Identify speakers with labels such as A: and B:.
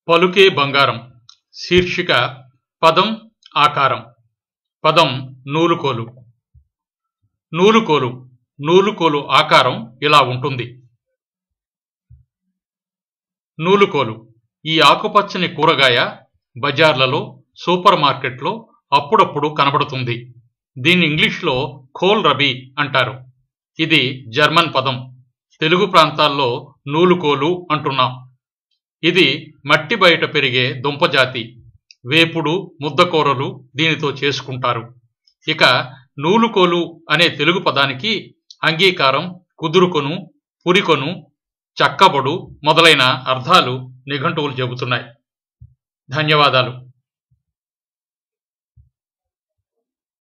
A: పలుకే బంగారం శీర్షిక పదం ఆకారం పదం నూలుకోలు నూలుకోలు నూలుకోలు ఆకారం ఇలా ఉంటుంది నూలుకోలు ఈ ఆకుపచ్చని కూరగాయ బజార్లలో సూపర్ మార్కెట్లో అప్పుడప్పుడు కనబడుతుంది దీన్ని ఇంగ్లీష్లో ఖోల్ రబీ అంటారు ఇది జర్మన్ పదం తెలుగు ప్రాంతాల్లో నూలుకోలు అంటున్నాం ఇది మట్టి బయట పెరిగే దుంపజాతి వేపుడు ముద్దకూరలు దీనితో చేసుకుంటారు ఇక నూలుకోలు అనే తెలుగు పదానికి అంగీకారం కుదురుకొను పురికొను చక్కబడు మొదలైన అర్థాలు నిఘంటువులు చెబుతున్నాయి ధన్యవాదాలు